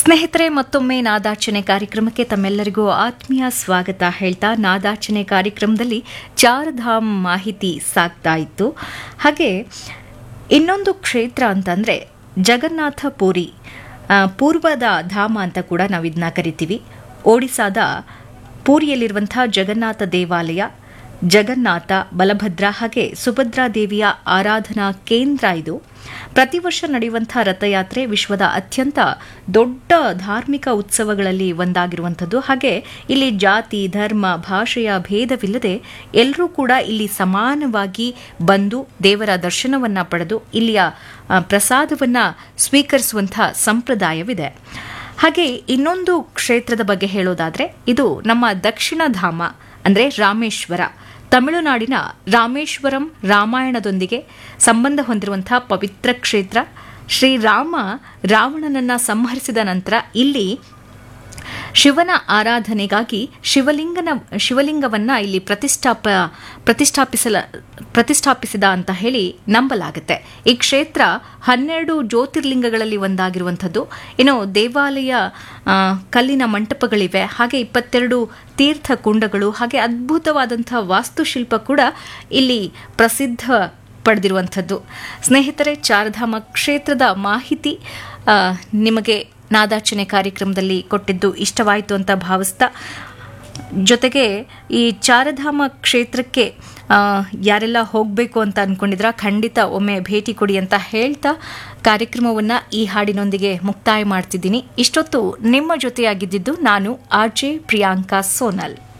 ಸ್ನೇಹಿತರೆ ಮತ್ತೊಮ್ಮೆ ನಾದಾರ್ಚನೆ ಕಾರ್ಯಕ್ರಮಕ್ಕೆ ತಮ್ಮೆಲ್ಲರಿಗೂ ಆತ್ಮೀಯ ಸ್ವಾಗತ ಹೇಳ್ತಾ ನಾದಾರ್ಚನೆ ಕಾರ್ಯಕ್ರಮದಲ್ಲಿ ಚಾರ್ಧಾಮ್ ಮಾಹಿತಿ ಸಾಗ್ತಾ ಇತ್ತು ಹಾಗೆ ಇನ್ನೊಂದು ಕ್ಷೇತ್ರ ಅಂತಂದರೆ ಜಗನ್ನಾಥ ಪುರಿ ಆ, ಪೂರ್ವದ ಧಾಮ ಅಂತ ಕೂಡ ನಾವು ಇದನ್ನ ಕರಿತೀವಿ ಒಡಿಸಾದ ಪೂರಿಯಲ್ಲಿರುವಂಥ ಜಗನ್ನಾಥ ದೇವಾಲಯ ಜಗನ್ನಾಥ ಬಲಭದ್ರ ಹಾಗೆ ಸುಭದ್ರಾ ದೇವಿಯ ಆರಾಧನಾ ಕೇಂದ್ರ ಇದು ಪ್ರತಿ ವರ್ಷ ನಡೆಯುವಂಥ ರಥಯಾತ್ರೆ ವಿಶ್ವದ ಅತ್ಯಂತ ದೊಡ್ಡ ಧಾರ್ಮಿಕ ಉತ್ಸವಗಳಲ್ಲಿ ಒಂದಾಗಿರುವಂಥದ್ದು ಹಾಗೆ ಇಲ್ಲಿ ಜಾತಿ ಧರ್ಮ ಭಾಷೆಯ ಭೇದವಿಲ್ಲದೆ ಎಲ್ಲರೂ ಕೂಡ ಇಲ್ಲಿ ಸಮಾನವಾಗಿ ಬಂದು ದೇವರ ದರ್ಶನವನ್ನ ಪಡೆದು ಇಲ್ಲಿಯ ಆ, ಪ್ರಸಾದವನ್ನ ಸ್ವೀಕರಿಸುವಂಥ ಸಂಪ್ರದಾಯವಿದೆ ಹಾಗೆ ಇನ್ನೊಂದು ಕ್ಷೇತ್ರದ ಬಗ್ಗೆ ಹೇಳೋದಾದ್ರೆ ಇದು ನಮ್ಮ ದಕ್ಷಿಣ ಧಾಮ ಅಂದರೆ ರಾಮೇಶ್ವರ ತಮಿಳುನಾಡಿನ ರಾಮೇಶ್ವರಂ ರಾಮಾಯಣದೊಂದಿಗೆ ಸಂಬಂಧ ಹೊಂದಿರುವಂತಹ ಪವಿತ್ರ ಕ್ಷೇತ್ರ ಶ್ರೀರಾಮ ರಾವಣನನ್ನ ಸಂಹರಿಸಿದ ನಂತರ ಇಲ್ಲಿ ಶಿವನ ಆರಾಧನೆಗಾಗಿ ಶಿವಲಿಂಗನ ಶಿವಲಿಂಗವನ್ನ ಇಲ್ಲಿ ಪ್ರತಿಷ್ಠಾಪ ಪ್ರತಿಷ್ಠಾಪಿಸಲ ಪ್ರತಿಷ್ಠಾಪಿಸಿದ ಅಂತ ಹೇಳಿ ನಂಬಲಾಗುತ್ತೆ ಈ ಕ್ಷೇತ್ರ ಹನ್ನೆರಡು ಜ್ಯೋತಿರ್ಲಿಂಗಗಳಲ್ಲಿ ಒಂದಾಗಿರುವಂಥದ್ದು ಇನ್ನು ದೇವಾಲಯ ಆ, ಕಲ್ಲಿನ ಮಂಟಪಗಳಿವೆ ಹಾಗೆ ಇಪ್ಪತ್ತೆರಡು ತೀರ್ಥ ಕುಂಡಗಳು ಹಾಗೆ ಅದ್ಭುತವಾದಂಥ ವಾಸ್ತುಶಿಲ್ಪ ಕೂಡ ಇಲ್ಲಿ ಪ್ರಸಿದ್ಧ ಪಡೆದಿರುವಂಥದ್ದು ಸ್ನೇಹಿತರೆ ಚಾರಧಾಮ ಕ್ಷೇತ್ರದ ಮಾಹಿತಿ ಆ, ನಿಮಗೆ ನಾದಾರ್ಚನೆ ಕಾರ್ಯಕ್ರಮದಲ್ಲಿ ಕೊಟ್ಟಿದ್ದು ಇಷ್ಟವಾಯಿತು ಅಂತ ಭಾವಿಸ್ತಾ ಜೊತೆಗೆ ಈ ಚಾರಧಾಮ ಕ್ಷೇತ್ರಕ್ಕೆ ಆ, ಯಾರೆಲ್ಲ ಹೋಗಬೇಕು ಅಂತ ಅಂದ್ಕೊಂಡಿದ್ರ ಖಂಡಿತ ಒಮ್ಮೆ ಭೇಟಿ ಕೊಡಿ ಅಂತ ಹೇಳ್ತಾ ಕಾರ್ಯಕ್ರಮವನ್ನು ಈ ಹಾಡಿನೊಂದಿಗೆ ಮುಕ್ತಾಯ ಮಾಡ್ತಿದ್ದೀನಿ ಇಷ್ಟೊತ್ತು ನಿಮ್ಮ ಜೊತೆಯಾಗಿದ್ದಿದ್ದು ನಾನು ಆರ್ ಜೆ ಪ್ರಿಯಾಂಕಾ ಸೋನಲ್